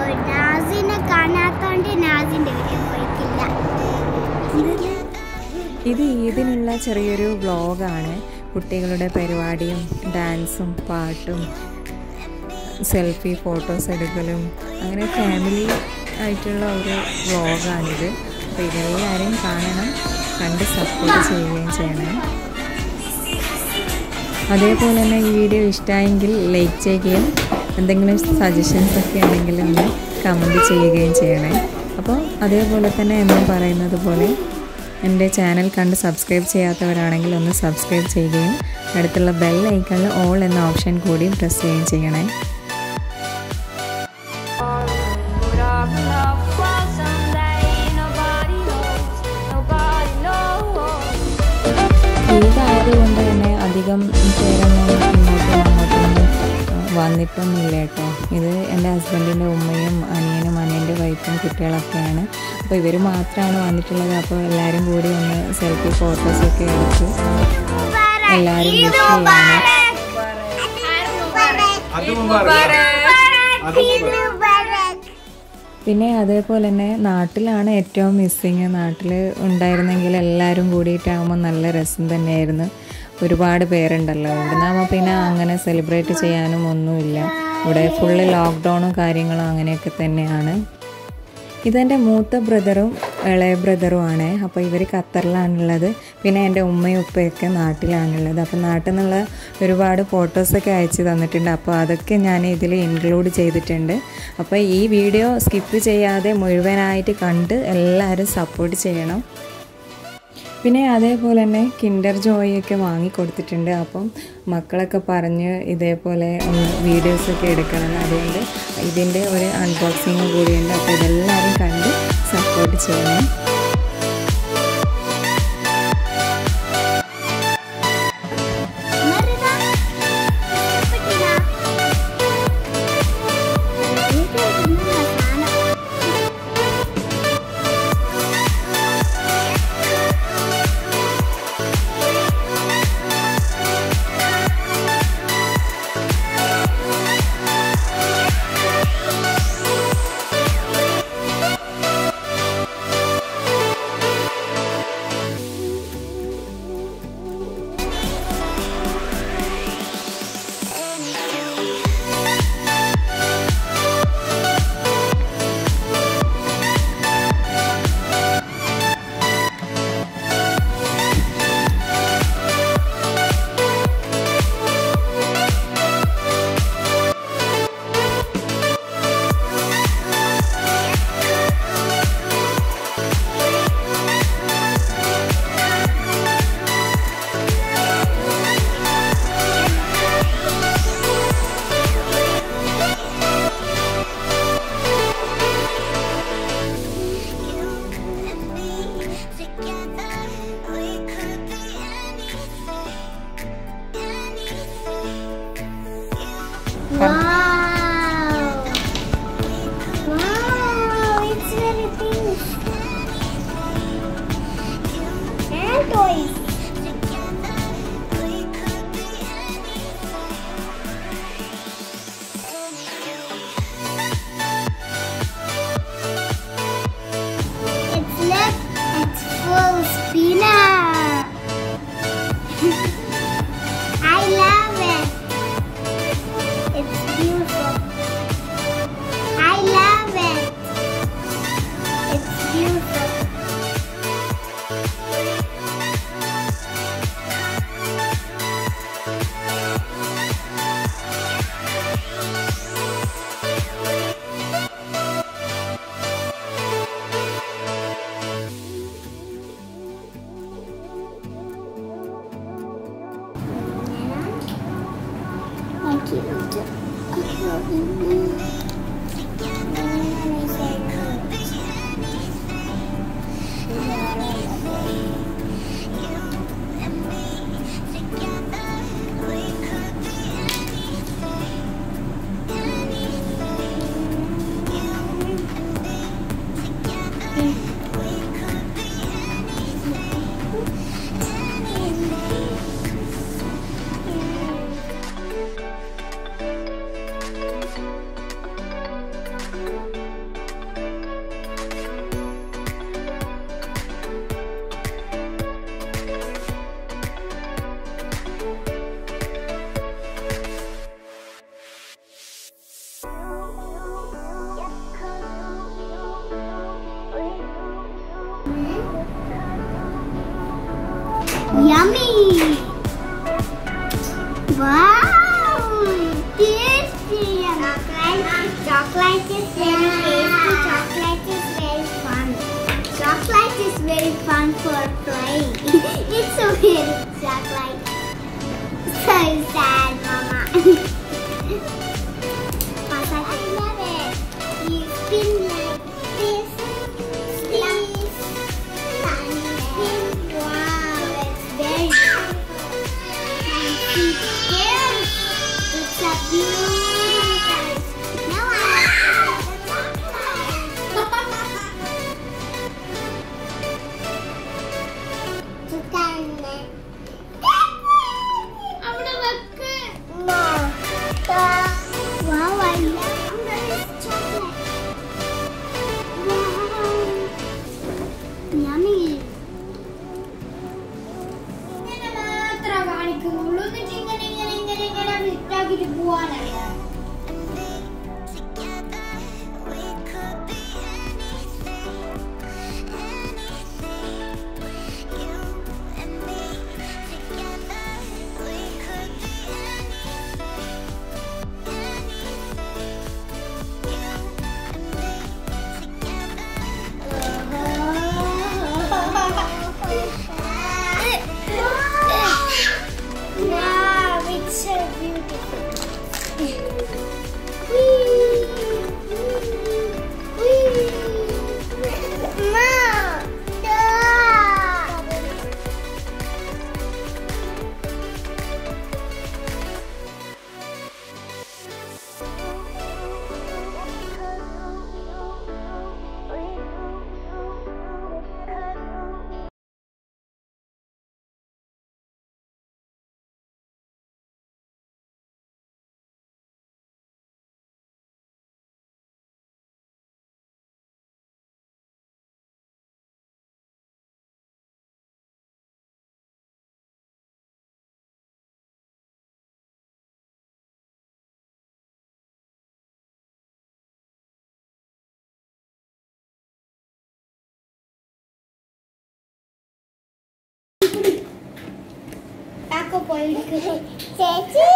നാസിനെ കാണാത്തോണ്ട് നാസിന്റെ വീട്ടിൽ പോയിട്ടില്ല ഇത് ഈദിനുള്ള ചെറിയൊരു വ്ളോഗാണ് കുട്ടികളുടെ പരിപാടിയും ഡാൻസും പാട്ടും സെൽഫി ഫോട്ടോസ് എടുക്കലും അങ്ങനെ ഫാമിലി ആയിട്ടുള്ള ഒരു വ്ളോഗാണിത് അപ്പോൾ ഇതെല്ലാവരും കാണണം കണ്ട് സപ്പോർട്ട് ചെയ്യുകയും ചെയ്യണം അതേപോലെ തന്നെ ഈ വീഡിയോ ഇഷ്ടമായെങ്കിൽ ലൈക്ക് ചെയ്യുകയും എന്തെങ്കിലും സജഷൻസ് ഒക്കെ ഉണ്ടെങ്കിൽ ഒന്ന് കമൻറ്റ് ചെയ്യുകയും ചെയ്യണേ അപ്പോൾ അതേപോലെ തന്നെ എന്നും പറയുന്നത് പോലെ എൻ്റെ ചാനൽ കണ്ട് സബ്സ്ക്രൈബ് ചെയ്യാത്തവരാണെങ്കിൽ ഒന്ന് സബ്സ്ക്രൈബ് ചെയ്യുകയും അടുത്തുള്ള ബെൽ ഐക്കണിൽ ഓൾ എന്ന ഓപ്ഷൻ കൂടി പ്രസ് ചെയ്യുകയും ചെയ്യണേ Would our love fall someday? Nobody knows. Nobody knows. ഈദായതുകൊണ്ട് തന്നെ അധികം പേരൊന്നും ഇങ്ങോട്ടും അങ്ങോട്ടൊന്നും വന്നിട്ടൊന്നുമില്ല കേട്ടോ ഇത് എൻ്റെ ഹസ്ബൻഡിൻ്റെ ഉമ്മയും അനിയനും അനിയൻ്റെ വൈഫും കുട്ടികളൊക്കെയാണ് അപ്പോൾ ഇവർ മാത്രമാണ് വന്നിട്ടുള്ളത് അപ്പോൾ എല്ലാവരും കൂടി ഒന്ന് സെൽഫി ഫോട്ടോസൊക്കെ എടുത്ത് എല്ലാവരും വിഷ് ചെയ്യണം അത് മുബാറക്. അത് മുബാറക്. പിന്നെ അതേപോലെ തന്നെ നാട്ടിലാണ് ഏറ്റവും മിസ്സിങ് നാട്ടിൽ ഉണ്ടായിരുന്നെങ്കിൽ എല്ലാവരും കൂടിയിട്ടാകുമ്പോൾ നല്ല രസം തന്നെയായിരുന്നു ഒരുപാട് പേരുണ്ടല്ലോ ഇവിടുന്നാകുമ്പോൾ പിന്നെ അങ്ങനെ സെലിബ്രേറ്റ് ചെയ്യാനും ഒന്നുമില്ല ഇവിടെ ഫുള്ള് ലോക്ക്ഡൗണും കാര്യങ്ങളും അങ്ങനെയൊക്കെ തന്നെയാണ് ഇതെൻ്റെ മൂത്ത ബ്രദറും ഇളയ ബ്രദറും ആണ് അപ്പോൾ ഇവർ ഖത്തറിലാണുള്ളത് പിന്നെ എൻ്റെ ഉമ്മയും ഉപ്പയൊക്കെ നാട്ടിലാണുള്ളത് അപ്പോൾ നാട്ടിൽ നിന്നുള്ള ഒരുപാട് ഫോട്ടോസൊക്കെ അയച്ചു തന്നിട്ടുണ്ട് അപ്പോൾ അതൊക്കെ ഞാൻ ഇതിൽ ഇൻക്ലൂഡ് ചെയ്തിട്ടുണ്ട് അപ്പോൾ ഈ വീഡിയോ സ്കിപ്പ് ചെയ്യാതെ മുഴുവനായിട്ട് കണ്ട് എല്ലാവരും സപ്പോർട്ട് ചെയ്യണം പിന്നെ അതേപോലെ തന്നെ കിൻഡർ ജോയൊക്കെ വാങ്ങി കൊടുത്തിട്ടുണ്ട് അപ്പം മക്കളൊക്കെ പറഞ്ഞ് ഇതേപോലെ ഒന്ന് വീഡിയോസൊക്കെ എടുക്കണം അതുകൊണ്ട് ഇതിൻ്റെ ഒരു അൺബോക്സിങ് കൂടിയുണ്ട് അപ്പോൾ ഇതെല്ലാവരും കണ്ട് സപ്പോർട്ട് ചെയ്യണം മറുതാ ഇഷ്ടപ്പെട്ടില്ല എനിക്ക് തിന്നുന്ന സാധനം Wow! Wow! It's very pink. And toys. It's look, it's full spinner. I love it. It's beautiful. I love it. It's beautiful. Wow! Tasty! Chocolate, chocolate is very tasty. Chocolate is very fun. Chocolate is very fun for playing. it's so very chocolate. So sad, Mama. Papa, I love it. You spin like this. Spin. Spin. Wow, it's very Yes, it's a beautiful. Now I അവിടെ വെക്ക് Wow, I love this chocolate. Wow. Yummy. ഇങ്ങനെ മാത്രമേ കാണിക്കുന്നുള്ളൂ എന്നിട്ട് ഇങ്ങനെ ഇങ്ങനെ ഇങ്ങനെ ഇങ്ങനെ വിട്ടാക്കിട്ട് പോവാനറിയാം Wow, it's so beautiful. Mom, stop. Taco പോയിട്ട് ചേച്ചി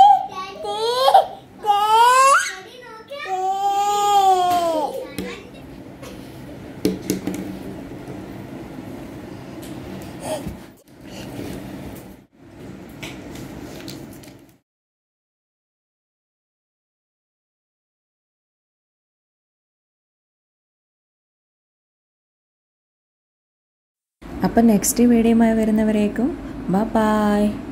അപ്പം നെക്സ്റ്റ് വീഡിയോയുമായി വരുന്നവരേക്കും ബ ബായ്